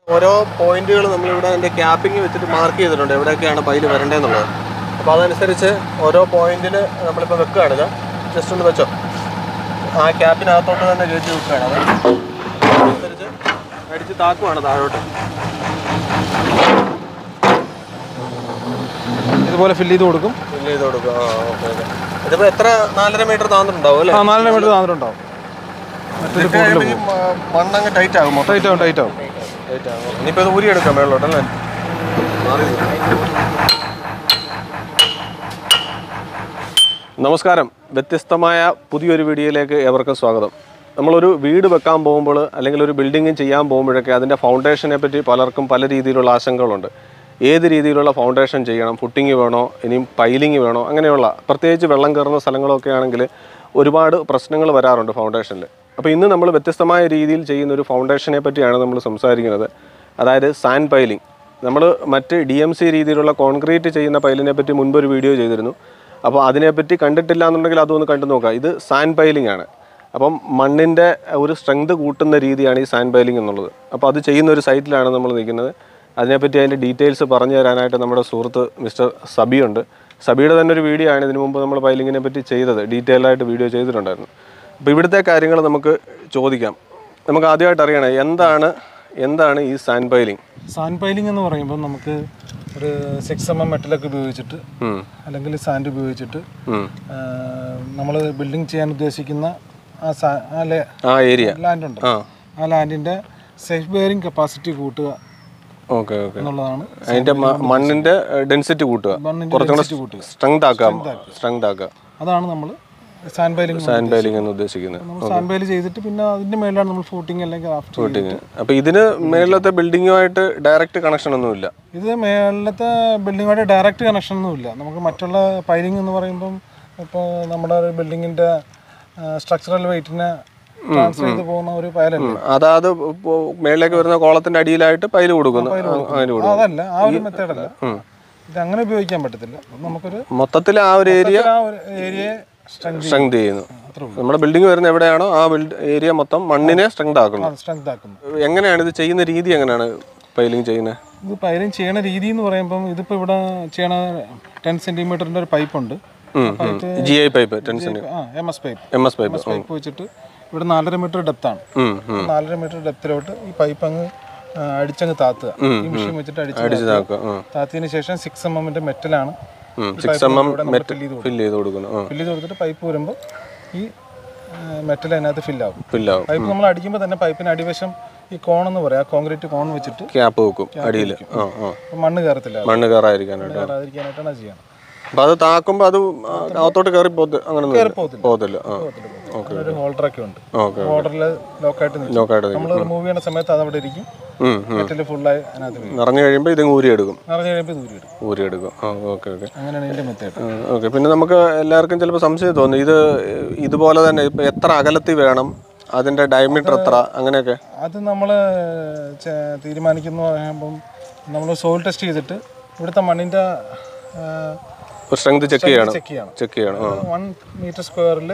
ഓരോ പോയിന്റുകൾ നമ്മളിവിടെ അതിൻ്റെ ക്യാപ്പിംഗ് വെച്ചിട്ട് മാർക്ക് ചെയ്തിട്ടുണ്ട് എവിടെയൊക്കെയാണ് പൈല് വരേണ്ടതെന്നുള്ളത് അപ്പോൾ അതനുസരിച്ച് ഓരോ പോയിന്റിൽ നമ്മളിപ്പോൾ വെക്കുകയാണിത് ജസ്റ്റ് ഒന്ന് വെച്ചോ ആ ക്യാപ്പിനകത്തോട്ട് തന്നെ കയറ്റി വെക്കുകയാണ് അത് അതനുസരിച്ച് അടിച്ച് താക്കുവാണ് താഴോട്ട് ഇതുപോലെ ഫില്ല് ചെയ്ത് കൊടുക്കും ഫില്ല് ചെയ്ത് കൊടുക്കുക ആ ഓക്കെ ഓക്കെ ഇതിപ്പോൾ എത്ര നാലര മീറ്റർ താന്നിട്ടുണ്ടാവും അല്ലേ ആ നാലര മീറ്റർ താന്നിട്ടുണ്ടാവും മറ്റൊരു ഇതൊക്കെ കഴിയുമ്പോൾ ഈ മ- മണ്ണങ്ങ് ടൈറ്റ് ആകും മൊത്തം ടൈറ്റ് ആവും ടൈറ്റ് ആവും ടൈറ്റ് ആകും ഇനിയിപ്പോൾ ഇത് ഊരിയെടുക്കാം മേളിലോട്ട് അല്ലേ മാറി നമസ്കാരം വ്യത്യസ്തമായ പുതിയൊരു വീഡിയോയിലേക്ക് ഏവർക്കും സ്വാഗതം നമ്മളൊരു വീട് വെക്കാൻ പോകുമ്പോൾ അല്ലെങ്കിൽ ഒരു ബിൽഡിംഗ് ചെയ്യാൻ പോകുമ്പോഴൊക്കെ അതിൻ്റെ ഫൗണ്ടേഷനെ പറ്റി പലർക്കും പല രീതിയിലുള്ള ആശങ്കകളുണ്ട് ഏത് രീതിയിലുള്ള ഫൗണ്ടേഷൻ ചെയ്യണം ഫുട്ടിങ് വേണോ ഇനിയും പൈലിങ് വേണോ അങ്ങനെയുള്ള പ്രത്യേകിച്ച് വെള്ളം കയറുന്ന സ്ഥലങ്ങളൊക്കെ ആണെങ്കിൽ ഒരുപാട് പ്രശ്നങ്ങൾ വരാറുണ്ട് ഫൗണ്ടേഷനിൽ അപ്പോൾ ഇന്ന് നമ്മൾ വ്യത്യസ്തമായ രീതിയിൽ ചെയ്യുന്ന ഒരു ഫൗണ്ടേഷനെ പറ്റിയാണ് നമ്മൾ സംസാരിക്കുന്നത് അതായത് സാൻഡ് പൈലിംഗ് നമ്മൾ മറ്റ് ഡി എം സി രീതിയിലുള്ള കോൺക്രീറ്റ് ചെയ്യുന്ന പൈലിനെ പറ്റി മുൻപ് ഒരു വീഡിയോ ചെയ്തിരുന്നു അപ്പോൾ അതിനെപ്പറ്റി കണ്ടിട്ടില്ല എന്നുണ്ടെങ്കിൽ അതൊന്ന് കണ്ടു നോക്കാം ഇത് സാൻഡ് പൈലിംഗ് ആണ് അപ്പം മണ്ണിൻ്റെ ഒരു സ്ട്രെങ്ത് കൂട്ടുന്ന രീതിയാണ് ഈ സാൻഡ് പൈലിംഗ് എന്നുള്ളത് അപ്പോൾ അത് ചെയ്യുന്ന ഒരു സൈറ്റിലാണ് നമ്മൾ നിൽക്കുന്നത് അതിനെപ്പറ്റി അതിൻ്റെ ഡീറ്റെയിൽസ് പറഞ്ഞു തരാനായിട്ട് നമ്മുടെ സുഹൃത്ത് മിസ്റ്റർ സബിയുണ്ട് സബിയുടെ തന്നെ ഒരു വീഡിയോ ആണ് ഇതിനു മുമ്പ് നമ്മൾ പൈലിങ്ങിനെ പറ്റി ചെയ്തത് ഡീറ്റെയിൽ ആയിട്ട് വീഡിയോ ചെയ്തിട്ടുണ്ടായിരുന്നു അപ്പോൾ ഇവിടുത്തെ കാര്യങ്ങൾ നമുക്ക് ചോദിക്കാം നമുക്ക് ആദ്യമായിട്ട് അറിയണം എന്താണ് എന്താണ് ഈ സാൻഡ് പൈലിംഗ് സാൻഡ് പൈലിംഗ് എന്ന് പറയുമ്പോൾ നമുക്ക് ഒരു സിക്സ് എം എം മെറ്റലൊക്കെ ഉപയോഗിച്ചിട്ട് അല്ലെങ്കിൽ സാൻഡ് ഉപയോഗിച്ചിട്ട് നമ്മൾ ബിൽഡിംഗ് ചെയ്യാൻ ഉദ്ദേശിക്കുന്ന ആ സാ- ആ ആ ഏരിയ ലാൻഡ് ഉണ്ട് ആ ആ ലാൻഡിൻ്റെ സേഫ് ബെയറിംഗ് കപ്പാസിറ്റി കൂട്ടുക ഓക്കെ ഓക്കെ എന്നുള്ളതാണ് അതിൻ്റെ മണ്ണിൻ്റെ ഡെൻസിറ്റി കൂട്ടുക മണ്ണിൻ്റെ കുറച്ചും density കൂട്ടുക സ്ട്രെങ്ത് ആക്കാം സ്ട്രെങ്ത് ആക്കാം അതാണ് നമ്മൾ സാൻഡ് പൈലിംഗ് സാൻഡ് പൈലിംഗ് എന്ന് ഉദ്ദേശിക്കുന്നത് നമ്മൾ സാൻഡ് പൈൽ ചെയ്തിട്ട് പിന്നെ അതിൻ്റെ മേലാണ് നമ്മൾ ഫൂട്ടിങ് അല്ലെങ്കിൽ റാഫ്റ്റ് ഫുട്ടിങ് അപ്പോൾ ഇതിന് മേളിലത്തെ ബിൽഡിങ്ങുമായിട്ട് ഡയറക്റ്റ് കണക്ഷൻ ഒന്നുമില്ല ഇത് മേളിലത്തെ ബിൽഡിങ്ങുമായിട്ട് ഡയറക്റ്റ് കണക്ഷൻ ഒന്നുമില്ല നമുക്ക് മറ്റുള്ള പൈലിംഗ് എന്ന് പറയുമ്പം ഇപ്പോൾ നമ്മുടെ ഒരു ബിൽഡിങ്ങിൻ്റെ സ്ട്രക്ചറൽ വെയിറ്റിനെ ട്രാൻസ്ഫർ ചെയ്ത് പോകുന്ന ഒരു പയലല്ലേ അതായത് ഇപ്പോ മേളിലേക്ക് വരുന്ന കോളത്തിന്റെ അടിയിലായിട്ട് പൈല് കൊടുക്കുന്നു ആ, അതിന് കൊടുക്കും അതല്ല ആ ഒരു മെത്തേഡല്ല ഇത് അങ്ങനെ ഉപയോഗിക്കാൻ പറ്റത്തില്ല അത് നമുക്കൊരു മൊത്തത്തിൽ ആ ഒരു ഏരിയ ആ ഒരു ഏരിയയെ സ്ട്രെങ്ത് സ്ട്രെങ്ത് ചെയ്യുന്നു നമ്മുടെ ബിൽഡിംഗ് വരുന്ന എവിടെയാണോ ആ ബിൽഡ് ഏരിയ മൊത്തം മണ്ണിനെ സ്ട്രെങ്ത് ആക്കുന്നു സ്ട്രെങ്ത് ആക്കുന്നു എങ്ങനെയാണ് ഇത് ചെയ്യുന്ന രീതി എങ്ങനെയാണ് പൈലിംഗ് ചെയ്യുന്നത് ഇത് പൈലിംഗ് ചെയ്യണ രീതി എന്ന് പറയുമ്പം ഇതിപ്പോൾ ഇവിടെ ചെയ്യണ ടെൻ സെൻറ്റിമീറ്ററിൻ്റെ ഒരു പൈപ്പ് ഉണ്ട് G I pipe ten cent ആ M S pipe M S pipe pipe വെച്ചിട്ട് ഇവിടെ നാലര മീറ്റർ ഡെപ്താണ് നാലര മീറ്റർ ഡെപ്തിലോട്ട് ഈ പൈപ്പ് അങ്ങ് ആ, അടിച്ചങ്ങ് താത്തുക ഈ മെഷീൻ വെച്ചിട്ട് അടിച്ച് അടിച്ചതാക്കുക താത്തിയതിന് ശേഷം സിക്സ് എം എമ്മിന്റെ മെറ്റലാണ് six M M met fill ചെയ്ത് ഫില്ല് ചെയ്ത് കൊടുക്കുന്നു ആ ഫില്ല് ചെയ്ത് കൊടുത്തിട്ട് പൈപ്പ് വരുമ്പോൾ ഈ മെറ്റൽ അതിനകത്ത് ഫില്ലാവും ഫില്ലാവും പൈപ്പ് നമ്മൾ അടിക്കുമ്പോൾ തന്നെ പൈപ്പിന് അടിവശം ഈ കോൺ എന്ന് പറയാം കോൺക്രീറ്റ് കോൺ വെച്ചിട്ട് ക്യാപ്പ് വെക്കും അടിയിൽ ആ ആ അപ്പൊ മണ്ണ് കയറത്തില്ല മണ്ണ് കയറാതിരിക്കാനായിട്ട് കയറാതിരിക്കാനായിട്ടാണ് അത് ചെയ്യണം അപ്പൊ അത് താക്കുമ്പോ അത് ആ, അകത്തോട്ട് കയറി പോത്ത് അങ്ങനെ പോകത്തില്ല. പോകത്തില്ല ആ ഒരു ഹോൾഡറൊക്കെ ഉണ്ട് ഓക്കെ ഹോൾഡറിൽ ലോക്കായിട്ട് നിൽക്കും നോക്കായിട്ട് നിൽക്കും. നമ്മൾ റിമൂവ് ചെയ്യുന്ന സമയത്ത് അത് അവിടെ ഇരിക്കും ഉം, ഉം. മെറ്റൽ ഫുള്ളായി അതിനകത്ത് വീഴും നിറഞ്ഞു കഴിയുമ്പോൾ ഇത് ഊരിയെടുക്കും നിറഞ്ഞു കഴിയുമ്പോൾ ദൂരം ഇടും ഊരിയെടുക്കും ആ ഓക്കെ ഓക്കെ അങ്ങനെയാണ് ഇതിന്റെ മെത്തേഡ് ഓക്കെ പിന്നെ നമുക്ക് എല്ലാവർക്കും ചിലപ്പോൾ സംശയം തോന്നും ഇത് ഇതുപോലെ തന്നെ ഇപ്പം എത്ര അകലത്തിൽ വേണം അതിൻ്റെ ഡയമീറ്റർ എത്ര അങ്ങനെയൊക്കെ അത് നമ്മൾ തീരുമാനിക്കുന്നു പറയുമ്പം നമ്മൾ സോയിൽ ടെസ്റ്റ് ചെയ്തിട്ട് ഇവിടുത്തെ മണ്ണിൻ്റെ സ്ട്രെങ്ത് ചെക്ക് ചെയ്യണം ചെക്ക് ചെയ്യണം ചെക്ക് ചെയ്യണം ആ വൺ മീറ്റർ സ്ക്വയറിൽ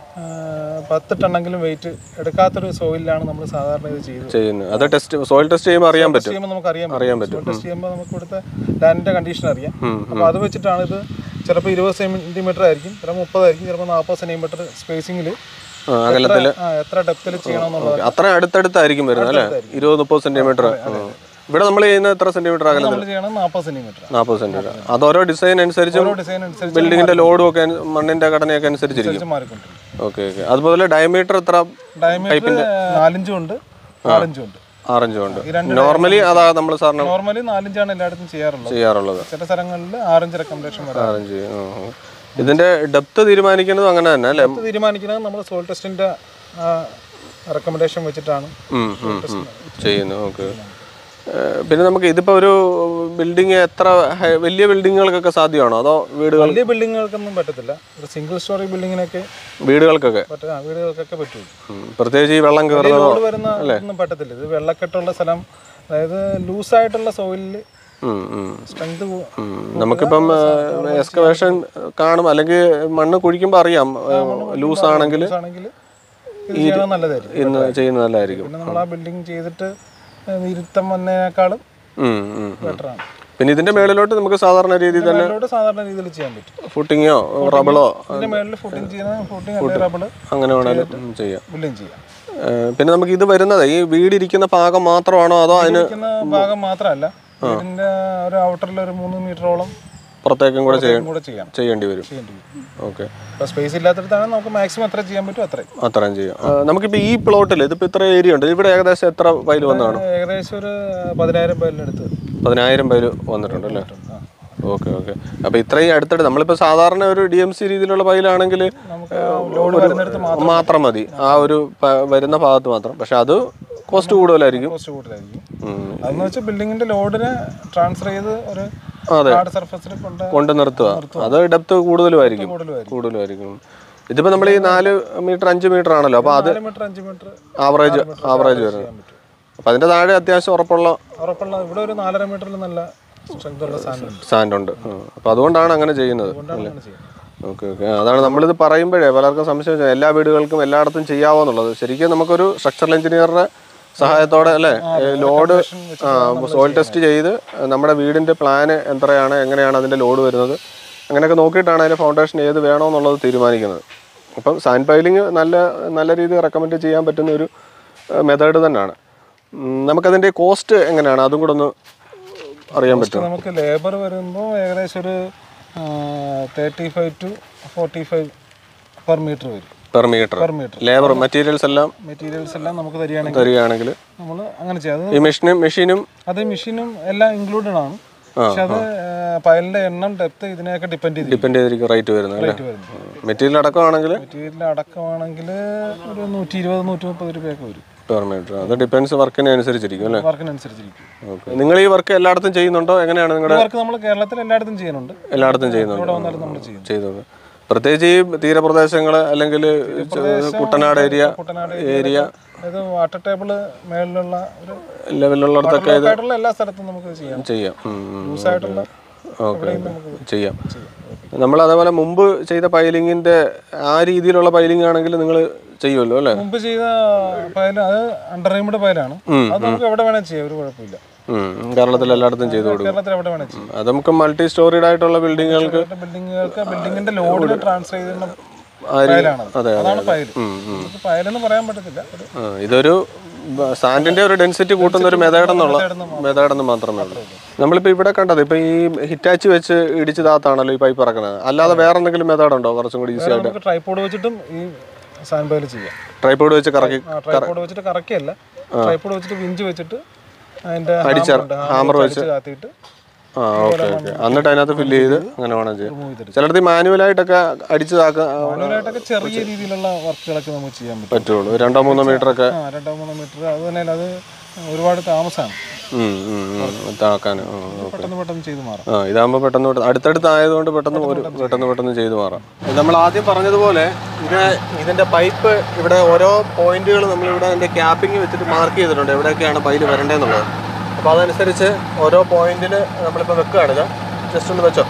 പത്ത് ടണ്ണെങ്കിലും വെയിറ്റ് എടുക്കാത്തൊരു സോയിലാണ് നമ്മൾ സാധാരണ ഇത് ചെയ്തത് ചെയ്യുന്നു അത് ടെസ്റ്റ് സോയിൽ ടെസ്റ്റ് ചെയ്യുമ്പോൾ അറിയാൻ ടെസ്റ്റ് പറ്റും ചെയ്യുമ്പോൾ നമുക്ക് അറിയാൻ അറിയാൻ പറ്റും സോയിൽ ടെസ്റ്റ് ചെയ്യുമ്പോൾ നമുക്ക് ഇവിടുത്തെ ലാൻഡിൻ്റെ കണ്ടീഷൻ അറിയാം അപ്പോൾ അത് വെച്ചിട്ടാണ് ഇത് ചിലപ്പോൾ ഇരുപത് സെൻറ്റിമീറ്റർ ആയിരിക്കും ചിലപ്പോൾ മുപ്പതായിരിക്കും ചിലപ്പോൾ നാൽപ്പത് സെൻറ്റിമീറ്റർ സ്പേസിങ്ങിൽ ആ, അകലത്തിൽ എത്ര ഡെപ്തിൽ ചെയ്യണമെന്നുള്ളത് അത്ര അടുത്തടുത്തായിരിക്കും വരുന്നത് അല്ലേ ഇരുപത് മുപ്പത് സെന്റിമീറ്റർ ഇവിടെ നമ്മൾ ചെയ്യുന്ന എത്ര സെന്റിമീറ്റർ അകലത്തിൽ നമ്മൾ ചെയ്യണം നാൽപ്പത് സെൻറ്റിമീറ്റർ നാൽപ്പത് സെന്റിമീറ്റർ അത് ഓരോ ഡിസൈൻ അനുസരിച്ചും ഓരോ ഡിസൈൻ അനുസരിച്ച് ബിൽഡിങ്ങിന്റെ ലോഡും ഒക്കെ അനു- മണ്ണിന്റെ ഘടനയൊക്കെ അനുസരിച്ചിരിക്കും മാറിക്കൊണ്ടിരിക്കും ഓക്കെ ഓക്കെ അതുപോലെ ഡയമീറ്റർ എത്ര ഡയമീറ്റർ നാലിഞ്ചും ഉണ്ട് ആറിഞ്ചും ഉണ്ട് ആറഞ്ചും ഉണ്ട് നോർമലി അതാ നമ്മൾ സാറിന് നോർമലി നാലിഞ്ചാണ് എല്ലായിടത്തും ചെയ്യാറുള്ളത് ചെയ്യാറുള്ളത് ചില സ്ഥലങ്ങളിൽ ആറിഞ്ച് റെക്കമെൻഡേഷൻ വരാം ആറഞ്ച് ചെയ്യും. ആ, ആ. ഇതിന്റെ ഡെപ്ത് തീരുമാനിക്കുന്നതും അങ്ങനെ തന്നെ അല്ലേ ഇത് തീരുമാനിക്കുന്നത് നമ്മൾ സോൾ ടെസ്റ്റിന്റെ റെക്കമെൻഡേഷൻ വെച്ചിട്ടാണ് ഉം, ഉം, ഉം. ചെയ്യുന്നു ഓക്കെ പിന്നെ നമുക്ക് ഇതിപ്പോ ഒരു ബിൽഡിംഗ് എത്ര ഹൈ- വലിയ ബിൽഡിങ്ങുകൾക്കൊക്കെ സാധ്യമാണോ അതോ വീടുകൾ വലിയ ബിൽഡിങ്ങുകൾക്കൊന്നും പറ്റത്തില്ല ഒരു സിംഗിൾ സ്റ്റോറി ബിൽഡിങ്ങിനൊക്കെ വീടുകൾക്കൊക്കെ പറ്റ ആ, വീടുകൾക്കൊക്കെ പറ്റുള്ളൂ ഉം. പ്രത്യേകിച്ച് ഈ വെള്ളം കയറുന്നതോ റോഡ് വരുന്ന ഒന്നും പറ്റത്തില്ല ഇത് വെള്ളക്കെട്ടുള്ള സ്ഥലം അതായത് ലൂസായിട്ടുള്ള സോയിലിൽ ഉം, ഉം. സ്ട്രെങ്ത് ഉം. നമുക്കിപ്പം എക്സ്കവേഷൻ കാണും അല്ലെങ്കിൽ മണ്ണ് കുഴിക്കുമ്പോൾ അറിയാം ലൂസ് ആണെങ്കിൽ ആണെങ്കിൽ ഇത് ചെയ്യണത് നല്ലതായിരിക്കും ഇന്ന് ചെയ്യുന്നത് നല്ലതായിരിക്കും പിന്നെ നമ്മൾ ആ ബിൽഡിംഗ് ചെയ്തിട്ട് ഇരുത്തം വന്നതിനേക്കാളും ഉം, ഉം, ഉം. ബെറ്ററാണ് പിന്നെ ഇതിന്റെ മേളിലോട്ട് നമുക്ക് സാധാരണ രീതിയിൽ തന്നെ മേളിലോട്ട് സാധാരണ രീതിയിൽ ചെയ്യാൻ പറ്റും ഫുട്ടിങ്ങോ റബിളോ ഇതിന്റെ മേളിൽ ഫുഡിങ് ചെയ്യുന്ന ഫുഡിങ് അല്ലെങ്കിൽ റബ്ബിള് അങ്ങനെ വേണേലും ചെയ്യാം ബില്ലിങ് ചെയ്യാം ഏഹ് പിന്നെ നമുക്ക് ഇത് വരുന്നത് ഈ വീടിരിക്കുന്ന ഭാഗം മാത്രമാണോ അതോ അതിന് ഇരിക്കുന്ന ഭാഗം മാത്രമല്ല ഇതിന്റെ ഒരു ഔട്ടറിൽ ഒരു മൂന്ന് മീറ്ററോളം പുറത്തേക്കും കൂടെ ചെയ്യ- കൂടെ ചെയ്യാം ചെയ്യേണ്ടി വരും ചെയ്യേണ്ടി വരും ഓക്കെ ഇപ്പൊ സ്പേസ് ഇല്ലാത്തടത്താണ് നമുക്ക് മാക്സിമം എത്ര ചെയ്യാൻ പറ്റും അത്രയും അത്രയും ചെയ്യാം ആ, നമുക്കിപ്പോൾ ഈ പ്ലോട്ടിൽ ഇതിപ്പോൾ ഇത്ര ഏരിയ ഉണ്ട് ഇവിടെ ഏകദേശം എത്ര പൈല് വന്നതാണ് ഏകദേശം ഒരു പതിനായിരം പേരിനടുത്ത് പതിനായിരം പൈല് വന്നിട്ടുണ്ട് അല്ലേ ആ. ഓക്കെ ഓക്കെ അപ്പോൾ ഇത്രയും അടുത്തിട്ട് നമ്മളിപ്പോൾ സാധാരണ ഒരു ഡി എം സി രീതിയിലുള്ള പൈലാണെങ്കിൽ നമുക്ക് ലോഡ് വരുന്നിടത്ത് മാത്രം മാത്രം മതി ആ ഒരു പ- വരുന്ന ഭാഗത്ത് മാത്രം പക്ഷെ അത് കോസ്റ്റ് കൂടുതലായിരിക്കും കോസ്റ്റ് കൂടുതലായിരിക്കും ഉം. അതെന്ന് വെച്ചാൽ ബിൽഡിങ്ങിന്റെ ലോഡിനെ ട്രാൻസ്ഫർ ചെയ്ത് ഒരു അതെ. ഹാർഡ് സർഫസിൽ കൊണ്ട് കൊണ്ട് നിർത്തുക അത് ഡെപ്ത് കൂടുതലുമായിരിക്കും കൂടുതലായിരിക്കും കൂടുതലുമായിരിക്കും ഇതിപ്പോൾ നമ്മൾ ഈ നാല് മീറ്റർ അഞ്ച് മീറ്റർ ആണല്ലോ അപ്പോൾ അത് നാല് മീറ്റർ അഞ്ച് മീറ്റർ ആവറേജ് ആവറേജ് വരുന്നത് ചെയ്യാൻ പറ്റും അപ്പോൾ അതിൻ്റെ താഴെ അത്യാവശ്യം ഉറപ്പുള്ള ഉറപ്പുള്ള ഇവിടെ ഒരു നാലര മീറ്ററിൽ നല്ല സ്ട്രെങ്ത് ഉള്ള സാധനം ഉണ്ട് സാൻഡ് ഉണ്ട് അപ്പോൾ അതുകൊണ്ടാണ് അങ്ങനെ ചെയ്യുന്നത് അതുകൊണ്ടാണ് അങ്ങനെ ചെയ്യുന്നത് ഓക്കെ ഓക്കെ അതാണ് നമ്മളിത് പറയുമ്പോഴേ പലർക്കും സംശയം ചോദിച്ചത് എല്ലാ വീടുകൾക്കും എല്ലായിടത്തും ചെയ്യാവോ എന്നുള്ളത് ശരിക്കും നമുക്കൊരു സ്ട്രക്ചറൽ എഞ്ചിനീയറുടെ സഹായത്തോടെ അല്ലേ ലോഡ് ആ സോയിൽ ടെസ്റ്റ് ചെയ്ത് നമ്മുടെ വീടിൻ്റെ പ്ലാന് എത്രയാണ് എങ്ങനെയാണ് അതിൻ്റെ ലോഡ് വരുന്നത് അങ്ങനെയൊക്കെ നോക്കിയിട്ടാണ് അതിൻ്റെ ഫൗണ്ടേഷൻ ഏത് വേണമെന്നുള്ളത് തീരുമാനിക്കുന്നത് അപ്പം സാൻഡ് പൈലിംഗ് നല്ല നല്ല രീതിയിൽ റെക്കമെൻഡ് ചെയ്യാൻ പറ്റുന്ന ഒരു മെത്തേഡ് തന്നെയാണ് ഉം, നമുക്കതിൻ്റെ കോസ്റ്റ് എങ്ങനെയാണ് അതും കൂടെ ഒന്ന് അറിയാൻ പറ്റും നമുക്ക് ലേബർ വരുമ്പോൾ ഏകദേശം ഒരു thirty five to forty five per metre വരും per metre per metre labour materials എല്ലാം മെറ്റീരിയൽസ് എല്ലാം നമുക്ക് തരികയാണെങ്കിൽ തരികയാണെങ്കിൽ നമ്മൾ അങ്ങനെ ചെയ്യാം അത് ഈ മെഷീനും മെഷീനും അത് മെഷീനും എല്ലാം ഇൻക്ലൂഡഡ് ആണ് പക്ഷെ അത് പയലിന്റെ എണ്ണം ഡെപ്ത് ഇതിനെയൊക്കെ ഡിപ്പെൻഡ് ചെയ്ത് ഡിപ്പെൻഡ് ചെയ്തിരിക്കും റേറ്റ് വരുന്നത് അല്ലേ വരുന്നത് മെറ്റീരിയൽ അടക്കമാണെങ്കിൽ മെറ്റീരിയൽ അടക്കമാണെങ്കിൽ ഒരു നൂറ്റി ഇരുപത് നൂറ്റി മുപ്പത് രൂപയൊക്കെ വരും പെർ മീറ്റർ അത് ഡിപ്പെൻസ് വർക്കിനെ അനുസരിച്ചിരിക്കും അല്ലേ വർക്കിനനുസരിച്ചിരിക്കും ഓക്കെ നിങ്ങൾ ഈ വർക്ക് എല്ലായിടത്തും ചെയ്യുന്നുണ്ടോ എങ്ങനെയാണ് നിങ്ങളുടെ വർക്ക് നമ്മൾ കേരളത്തിൽ എല്ലായിടത്തും ചെയ്യുന്നുണ്ട് എല്ലായിടത്തും ചെയ്യുന്നുണ്ട് ഇവിടെ വന്നാലും നമ്മൾ ചെയ്യും ചെയ്തത് പ്രത്യേകിച്ച് ഈ തീരപ്രദേശങ്ങൾ അല്ലെങ്കിൽ കുട്ടനാട് ഏരിയ കുട്ടനാട് ഏരിയ ഇത് വാട്ടർ ടേബിള് മേളിലുള്ള ഒരു ലെവലിലുള്ളിടത്തൊക്കെ ഇത് ആയിട്ടുള്ള എല്ലാ സ്ഥലത്തും നമുക്ക് ഇത് ചെയ്യാം ചെയ്യാം ഉം, ഉം. ലൂസായിട്ടുള്ള ഓക്കെ ചെയ്യാം നമ്മൾ അതേപോലെ മുമ്പ് ചെയ്ത പൈലിങ്ങിന്റെ ആ രീതിയിലുള്ള പൈലിംഗ് ആണെങ്കിൽ നിങ്ങൾ ചെയ്യുമല്ലോ അല്ലേ മുമ്പ് ചെയ്ത പയൽ അത് അണ്ടർ റൈംഡ് പയലാണ് അത് നമുക്ക് എവിടെ വേണേൽ ചെയ്യാം ഒരു കുഴപ്പമില്ല ഉം. കേരളത്തിൽ എല്ലായിടത്തും ചെയ്തു കൊടുക്കും കേരളത്തിൽ എവിടെ വേണേൽ ചെയ്യാം അത് നമുക്ക് മൾട്ടി സ്റ്റോറീഡ് ആയിട്ടുള്ള ബിൽഡിങ്ങുകൾക്ക് ബിൽഡിങ്ങുകൾക്ക് ബിൽഡിങ്ങിന്റെ ലോഡിൽ ട്രാൻസ്ഫർ ചെയ്യുന്ന ആ രീതി- പയലാണ് അതെ അതാണ് പയൽ ഉം, ഉം. നമുക്ക് പയലെന്ന് പറയാൻ പറ്റത്തില്ല ഒരു ആ, ഇതൊരു സാൻഡിന്റെ ഒരു ഡെൻസിറ്റി കൂട്ടുന്ന ഒരു മെത്തേഡ് എന്നുള്ള മെത്തേഡ് എന്ന് മാത്രമേ ഉള്ളൂ നമ്മളിപ്പോൾ ഇവിടെ കണ്ടത് ഇപ്പൊ ഈ ഹിറ്റാച്ച് വെച്ച് ഇടിച്ച് താത്താണല്ലോ ഈ പൈപ്പ് ഇറക്കുന്നത് അല്ലാതെ വേറെ എന്തെങ്കിലും മെത്തേഡ് ഉണ്ടോ കുറച്ചും കൂടി ഈസി ആയിട്ട് നമുക്ക് ട്രൈപ്പോഡ് വെച്ചിട്ടും ഈ സാൻഡ് പയൽ ചെയ്യാം ട്രൈപ്പോഡ് വെച്ച് കറക്കി ട്രൈപ്പോഡ് വെച്ചിട്ട് കറക്കിയല്ല ട്രൈപ്പോഡ് വെച്ചിട്ട് വിഞ്ച് വെച്ചിട്ട് അതിന്റെ അടിച്ച ഹാമർ വെച്ച് കാത്തിയിട്ട് ആ ഓക്കെ ഓക്കെ എന്നിട്ട് അതിനകത്ത് ഫില്ല് ചെയ്ത് അങ്ങനെ വേണം ചെയ്യാം റിമൂവ് ചെയ്തിട്ട് ചിലടത്ത് മാനുവലായിട്ടൊക്കെ അടിച്ച് താക്കാൻ മാനുവലായിട്ടൊക്കെ ചെറിയ രീതിയിലുള്ള വർക്കുകളൊക്കെ നമുക്ക് ചെയ്യാൻ പറ്റും പറ്റുള്ളൂ രണ്ടോ മൂന്നോ മീറ്റർ ഒക്കെ ആ രണ്ടോ മൂന്നോ മീറ്റർ അത് തന്നെ അത് ഒരുപാട് താമസമാണ് ഉം, ഉം, ഉം, താക്കാൻ ആ, പെട്ടെന്ന് പെട്ടെന്ന് ചെയ്ത് മാറാം ആ ഇതാകുമ്പോൾ പെട്ടെന്ന് പെട്ടെന്ന് അടുത്തടുത്ത് ആയതുകൊണ്ട് പെട്ടെന്ന് ഒരു പെട്ടെന്ന് പെട്ടെന്ന് ചെയ്തു മാറാം നമ്മൾ ആദ്യം പറഞ്ഞതുപോലെ ഇത് ഇതിന്റെ പൈപ്പ് ഇവിടെ ഓരോ പോയിന്റുകൾ നമ്മളിവിടെ അതിന്റെ ക്യാപ്പിംഗ് വെച്ചിട്ട് മാർക്ക് ചെയ്തിട്ടുണ്ട് എവിടെയൊക്കെയാണ് പൈല് വരേണ്ടതെന്നുള്ളത് അപ്പോൾ അതനുസരിച്ച് ഓരോ പോയിന്റിൽ നമ്മളിപ്പോൾ വെക്കുകയാണ് ഇത് ജസ്റ്റ് ഒന്ന് വെച്ചോ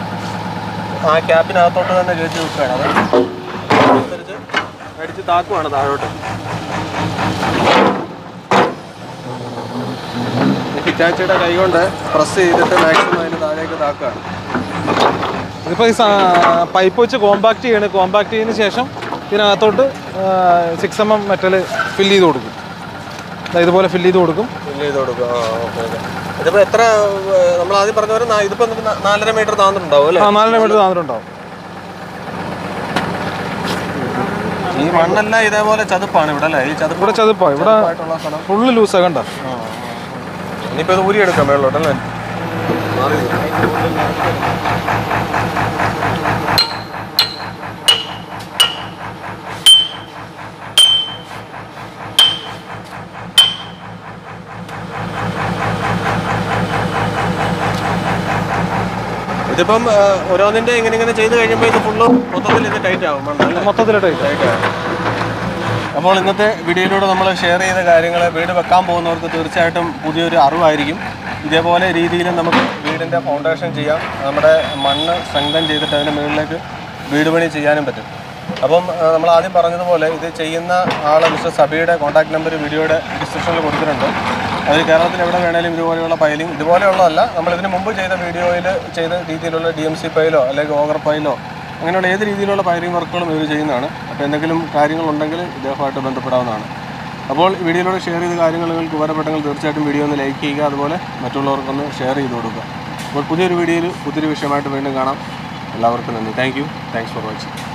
ആ ക്യാപ്പിനകത്തോട്ട് തന്നെ കയറ്റി വെക്കുകയാണ് അത് അതനുസരിച്ച് അടിച്ച് താക്കുവാണ് താഴോട്ട് ഹിറ്റാച്ചിയുടെ കൈ കൊണ്ട് പ്രസ് ചെയ്തിട്ട് മാക്സിമം അതിന് താഴേക്ക് താക്കുകയാണ് ഇതിപ്പോൾ ഈ പൈപ്പ് വെച്ച് കോമ്പാക്ട് ചെയ്യണം കോമ്പാക്ട് ചെയ്തതിന് ശേഷം ഇതിനകത്തോട്ട് six M M metal fill ചെയ്ത് കൊടുക്കും ദാ ഇതുപോലെ ഫില്ല് ചെയ്ത് കൊടുക്കും ഫില്ല് ചെയ്ത് കൊടുക്കുക ആ ഓക്കെ ഓക്കെ ഇതിപ്പോൾ എത്ര നമ്മൾ ആദ്യം പറഞ്ഞ പോലെ നാ- ഇതിപ്പോൾ നമുക്ക് നാ- നാലര മീറ്റർ താന്നിട്ടുണ്ടാവും അല്ലേ ആ നാലര മീറ്റർ താന്നിട്ടുണ്ടാവും ഈ മണ്ണെല്ലാം ഇതേപോലെ ചതുപ്പാണ് ഇവിടെ അല്ലേ ഈ ചതുപ്പ് ഇവിടെ ചതുപ്പാ ഇവിടെ ആയിട്ടുള്ള സ്ഥലം ഫുള്ള് ലൂസാ കണ്ട ഇനിയിപ്പോൾ ഇത് ഊരിയെടുക്കാം മേളിലോട്ട് അല്ലേ മാറി നിൽക്ക്. ഇതിപ്പം ആ, ഓരോന്നിന്റെ ഇങ്ങനെ ഇങ്ങനെ ചെയ്ത് കഴിയുമ്പോൾ ഇത് ഫുള്ള് മൊത്തത്തിൽ ഇത് ടൈറ്റ് ആവും മണ്ണല്ലേ മൊത്തത്തിലായിട്ട് അപ്പോൾ ഇന്നത്തെ വീഡിയോയിലൂടെ നമ്മൾ ഷെയർ ചെയ്ത കാര്യങ്ങൾ വീട് വെക്കാൻ പോകുന്നവർക്ക് തീർച്ചയായിട്ടും പുതിയൊരു അറിവായിരിക്കും ഇതേപോലെ രീതിയിലും നമുക്ക് വീടിൻ്റെ ഫൗണ്ടേഷൻ ചെയ്യാം നമ്മുടെ മണ്ണ് സ്ട്രെങ്തൻ ചെയ്തിട്ട് അതിൻ്റെ മുകളിലേക്ക് വീട് പണി ചെയ്യാനും പറ്റും അപ്പം ആ, നമ്മൾ ആദ്യം പറഞ്ഞതുപോലെ ഇത് ചെയ്യുന്ന ആൾ മിസ്റ്റർ സബിയുടെ കോൺടാക്ട് നമ്പർ വീഡിയോയുടെ ഡിസ്ക്രിപ്ഷനിൽ കൊടുത്തിട്ടുണ്ട് അത് കേരളത്തിൽ എവിടെ വേണേലും ഇതുപോലെയുള്ള പൈലിംഗ് ഇതുപോലെയുള്ളതല്ല നമ്മൾ ഇതിന് മുമ്പ് ചെയ്ത വീഡിയോയിൽ ചെയ്ത രീതിയിലുള്ള ഡി എം സി പൈലോ അല്ലെങ്കിൽ ഓഗർ പൈലോ അങ്ങനെയുള്ള ഏത് രീതിയിലുള്ള പൈലിംഗ് വർക്കുകളും ഇവർ ചെയ്യുന്നതാണ് അപ്പോൾ എന്തെങ്കിലും കാര്യങ്ങളുണ്ടെങ്കിൽ ഇദ്ദേഹമായിട്ട് ബന്ധപ്പെടാവുന്നതാണ് അപ്പോൾ വീഡിയോയിലൂടെ ഷെയർ ചെയ്ത കാര്യങ്ങൾ നിങ്ങൾക്ക് ഉപകാരപ്പെട്ടെങ്കിൽ തീർച്ചയായിട്ടും വീഡിയോ ഒന്ന് ലൈക്ക് ചെയ്യുക അതുപോലെ മറ്റുള്ളവർക്കൊന്ന് ഷെയർ ചെയ്ത് കൊടുക്കുക അപ്പോൾ പുതിയൊരു വീഡിയോയിൽ പുതിയൊരു വിഷയമായിട്ട് വീണ്ടും കാണാം എല്ലാവർക്കും നന്ദി thank you thanks for watching